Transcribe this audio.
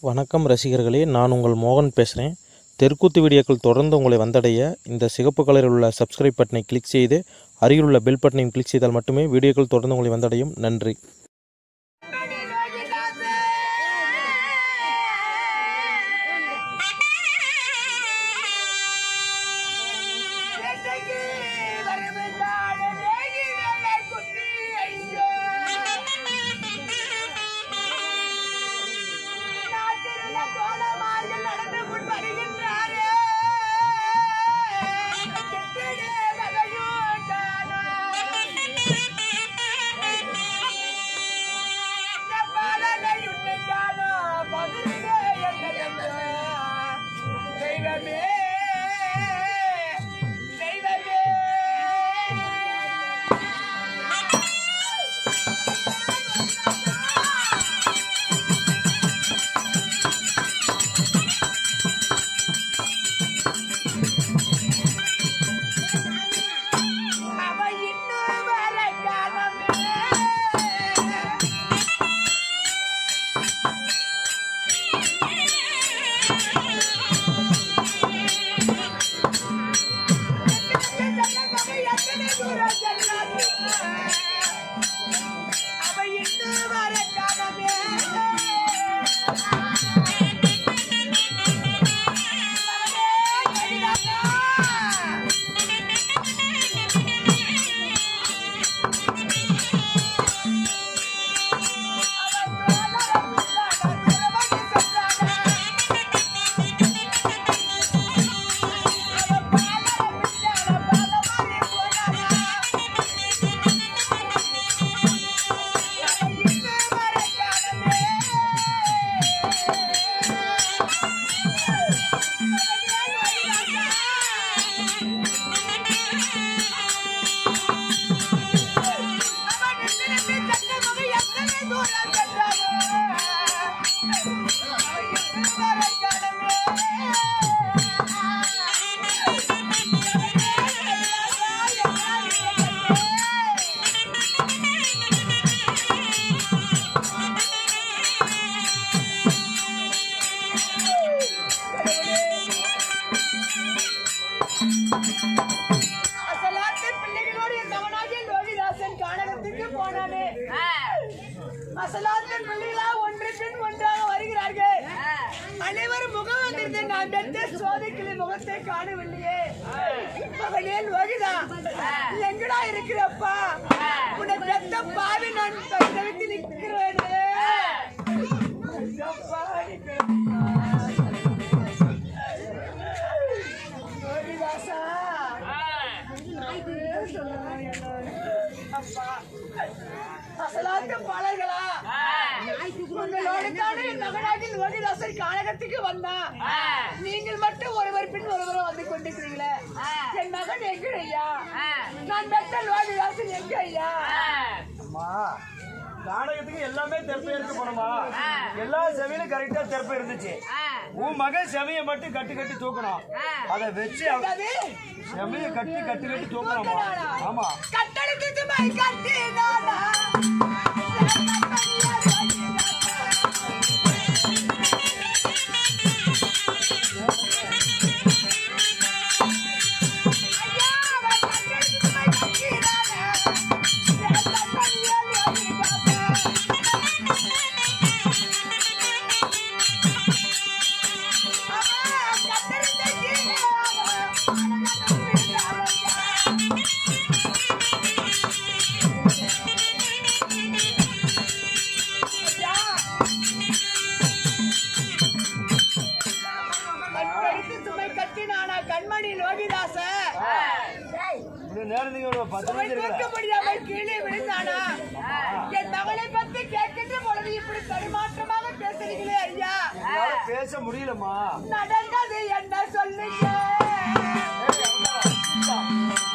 வணக்கம் ரசிகர்களே நான் உங்கள் மோகன் பேசுகிறேன் தெற்குத்து வீடியோக்கள் தொடர்ந்து உங்களை வந்தடைய இந்த சிகப்பு கலரில் உள்ள சப்ஸ்கிரைப் பட்டனை கிளிக் செய்து அருகில் உள்ள பெல் பட்டனையும் கிளிக் செய்தால் மட்டுமே வீடியோக்கள் தொடர்ந்து உங்களை வந்தடையும் நன்றி தெய்வமே தெய்வமே அவ இன்னும் வர காணமே அவ இன்னும் வர காணமே அசலாத்து பிள்ளைகளோடு என் மகனாகிய லோகிதாசன் கானகத்துக்கு போனானே அசலாத்து பிள்ளைகளா ஒன்று பின் ஒன்றாக வருகிறார்கள் அனைவரும் முகம் வந்திருந்த நான் பெற்ற சோதைக்கிளி முகத்தை காணவில்லையே மகனே லோகிதா எங்கடா இருக்கிறப்பா உன்னை பெத்த பாவி நான் தவித்து நிற்கிறேனே ஐயப்பா, லோகிதாசா அப்பா, அசலாத்து பாடல்களா உங்களோடு தானே என் மகனாகி லோகிதாசன் கானகத்துக்கு வந்தா நீங்கள் மட்டும் ஒருவர் பின் ஒருவர் வந்து கொண்டிருக்கிறீங்களே என் மகன் எங்க ஐயா நான் பெற்ற லோகிதாசன் எங்க ஐயா அம்மா நாடகத்துக்கு எல்லாமே தெருப்பு எடுத்து போனோமா எல்லா செவியிலும் கரெக்டா தெருப்பு இருந்துச்சு உன் மகன் செவிய மட்டும் கட்டு கட்டி தூக்கணும் அதை வச்சு அவ- அது செவிய கட்டி கட்டு கட்டி தூக்கணுமா ஆமா கட்டடித்து சுமை கட்டினானா கட்டடித்து சுமை கட்டினானா கண்மணி லோகிதாச இது நேரத்துக்கு ஒரு பத்து சுமை நிமிஷம் தூக்க இருக்கிற முடியாமல் கீழே விழுந்தானா என் மகனை பத்தி கேட்கின்ற பொழுது இப்படி தடுமாற்றமாக பேசுறீங்களே ஐயா என்னால பேச முடியலம்மா நடந்தது என்ன சொல்லுங்க